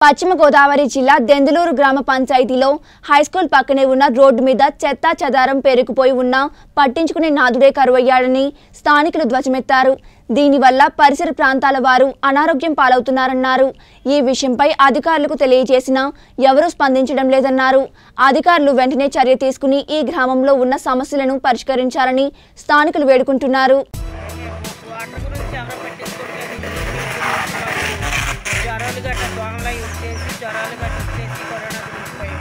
పశ్చిమ గోదావరి జిల్లా దెందులూరు గ్రామ పంచాయతీలో హైస్కూల్ పక్కనే ఉన్న రోడ్డు మీద చెత్తా చెదారం పేరుకుపోయి ఉన్నా పట్టించుకునే నాదుడే కరువయ్యాడని స్థానికులు ధ్వజమెత్తారు దీనివల్ల పరిసర ప్రాంతాల వారు అనారోగ్యం పాలవుతున్నారన్నారు ఈ విషయంపై అధికారులకు తెలియజేసినా ఎవరూ స్పందించడం లేదన్నారు అధికారులు వెంటనే చర్య తీసుకుని ఈ గ్రామంలో ఉన్న సమస్యలను పరిష్కరించాలని స్థానికులు వేడుకుంటున్నారు వాటర్ గురించి ఎవరో పట్టించుకోవట్లేదు జ్వరాలు గట్ట దోమలు అవి వచ్చేసి జ్వరాలు గట్ట వచ్చేసి కరోనా గురించి పోయినా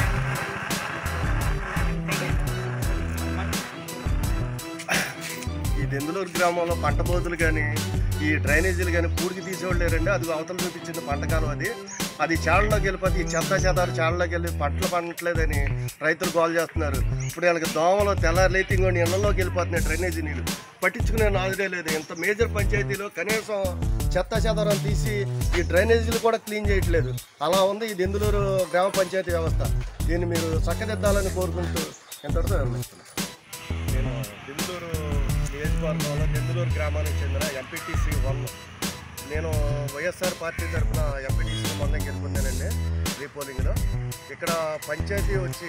ఈ దెందులూరు గ్రామంలో పంట బోతులు కానీ ఈ డ్రైనేజీలు కానీ పూడికి తీసేవాళ్ళేరండి అది అవతల చూపించింది పంటకాలం అది అది చాళ్ళలోకి వెళ్ళిపోతే ఈ చెత్త చెదారు చాళ్ళలోకి వెళ్ళి పంటలు పండట్లేదని రైతులు గోల్ చేస్తున్నారు ఇప్పుడు వీళ్ళకి దోమలు తెల్లారులైతే ఇంకోటి ఇళ్లలోకి వెళ్ళిపోతున్నాయి డ్రైనేజీ నీళ్ళు పట్టించుకునే నాదుడే లేదు ఇంత మేజర్ పంచాయతీలో కనీసం చెత్త చెదారం తీసి ఈ డ్రైనేజీలు కూడా క్లీన్ చేయట్లేదు అలా ఉంది ఈ దెందులూరు గ్రామ పంచాయతీ వ్యవస్థ దీన్ని మీరు చక్కదిద్దాలని కోరుకుంటూ ఎంతటితో విరమిస్తున్నాను నేను దెందులూరు నియోజకవర్గంలో దెందులూరు గ్రామానికి చెందిన ఎంపీటీసీ వన్ నేను వైఎస్ఆర్ పార్టీ తరఫున ఎంపీటీసీ మొన్న గెలుపొందానండి రీపోలింగ్లో ఇక్కడ పంచాయతీ వచ్చి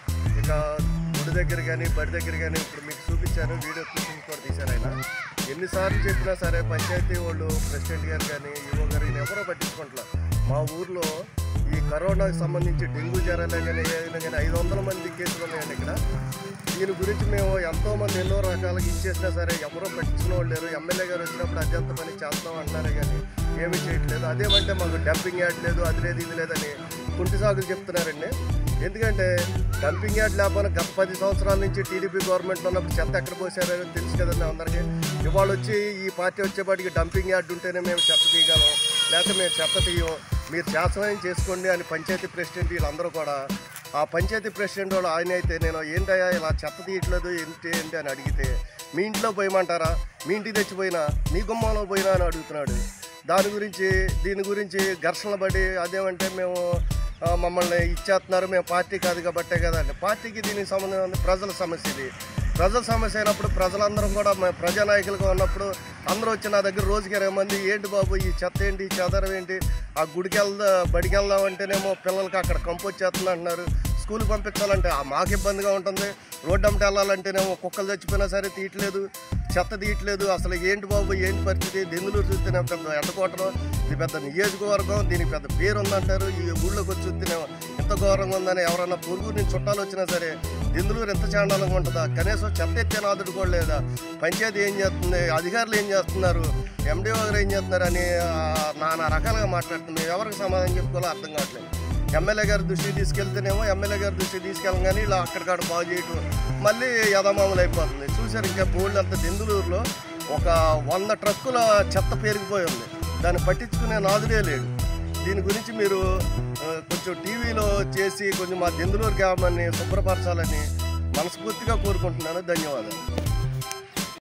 ఇక గుడి దగ్గర కానీ బడి దగ్గర కానీ ఇప్పుడు మీకు చూపించాను వీడియో క్లిప్పింగ్ కూడా తీశాను ఆయన ఎన్నిసార్లు చెప్పినా సరే పంచాయతీ వాళ్ళు ప్రెసిడెంట్ గారు కానీ ఈవో గారు ఈయన ఎవరో పట్టించుకుంటా మా ఊర్లో ఈ కరోనాకి సంబంధించి డెంగ్యూ జ్వరాలు కానీ ఏదైనా కానీ ఐదు వందల మంది కేసులు ఉన్నాయండి ఇక్కడ దీని గురించి మేము ఎంతో మంది ఎన్నో రకాలుగా ఇచ్చేసినా సరే ఎవరో పట్టించుకున్న వాళ్ళు లేరు ఎమ్మెల్యే గారు వచ్చినప్పుడు అత్యంత పని చేస్తాం అంటున్నారే కానీ ఏమీ చేయట్లేదు అదేమంటే మాకు డంపింగ్ యార్డ్ లేదు అది లేదు ఇది లేదని కుంటి సాగులు చెప్తున్నారండి ఎందుకంటే డంపింగ్ యార్డ్ లేకపోయినా గత పది సంవత్సరాల నుంచి టీడీపీ గవర్నమెంట్లో ఉన్నప్పుడు చెత్త ఎక్కడ పోసారో తెలుసు కదండి అందరికీ ఇవాళ వచ్చి ఈ పార్టీ వచ్చేపాటికి డంపింగ్ యార్డ్ ఉంటేనే మేము చెత్త తీయగలం లేకపోతే మేము చెత్త తీయం మీరు శాసనం చేసుకోండి అని పంచాయతీ ప్రెసిడెంట్ వీళ్ళందరూ కూడా ఆ పంచాయతీ ప్రెసిడెంట్ వాళ్ళు ఆయన అయితే నేను ఏంటయ్యా ఇలా చెత్త తీయట్లేదు ఏంటి ఏంటి అని అడిగితే మీ ఇంట్లో పోయమంటారా మీ ఇంటికి తెచ్చిపోయినా మీ గుమ్మంలో పోయినా అని అడుగుతున్నాడు దాని గురించి దీని గురించి ఘర్షణలు పడి అదేమంటే మేము ఆ, మమ్మల్ని ఇచ్చేస్తున్నారు మేము పార్టీ కాదు కాబట్టే కదా అండి పార్టీకి దీనికి సంబంధం ఉంది ప్రజల సమస్య ఇది ప్రజల సమస్య అయినప్పుడు ప్రజలందరం కూడా మేము ప్రజానాయకులుగా ఉన్నప్పుడు అందరూ వచ్చి నా దగ్గర రోజుకి ఇరవై మంది ఏంటి బాబు ఈ చెత్త ఏంటి ఈ చెదరం ఏంటి ఆ గుడికి వెళ్దా బడికి వెళ్దాం అంటేనేమో పిల్లలకి అక్కడ కంపు వచ్చేస్తుంది అంటున్నారు స్కూల్కి పంపించాలంటే ఆ మాకు ఇబ్బందిగా ఉంటుంది రోడ్డు అమ్మటి వెళ్ళాలంటేనేమో కుక్కలు చచ్చిపోయినా సరే తీయట్లేదు చెత్త తీయట్లేదు అసలు ఏంటి బాబు ఏంటి పరిస్థితి దెందులూరు చూస్తేనే పెద్ద ఎండకోటలో ఇది పెద్ద నియోజకవర్గం దీనికి పెద్ద పేరు ఉందంటారు ఈ ఊళ్ళోకి వచ్చి చూస్తేనే ఎంత ఘోరంగా ఉందని ఎవరన్నా పొరుగు నుంచి చుట్టాలు వచ్చినా సరే దెందులూరు ఎంత చాండాలంగా ఉంటుందా కనీసం చెత్త ఎత్తే నాదుడు కూడా లేదా పంచాయతీ ఏం చేస్తుంది అధికారులు ఏం చేస్తున్నారు ఎండిఓ గారు ఏం చేస్తున్నారు అని ఆ, నానా రకాలుగా మాట్లాడుతుంది మేము ఎవరికి సమాధానం చెప్పుకోవాలో అర్థం కావట్లేదు ఎమ్మెల్యే గారి దృష్టికి తీసుకెళ్తేనేమో ఎమ్మెల్యే గారి దృష్టికి తీసుకెళ్ళం కానీ ఇలా అక్కడికాడ బాగు చేయటం మళ్ళీ యథామామూలు అయిపోతుంది చూసారు ఇంకా బోల్డ్ అంత దెందులూరులో ఒక వంద ట్రక్కుల చెత్త పెరిగిపోయి ఉంది దాన్ని పట్టించుకునే నాదుడే లేడు దీని గురించి మీరు ఆ, కొంచెం టీవీలో చేసి కొంచెం మా దెందులూరు గ్రామాన్ని శుభ్రపరచాలని మనస్ఫూర్తిగా కోరుకుంటున్నాను ధన్యవాదాలు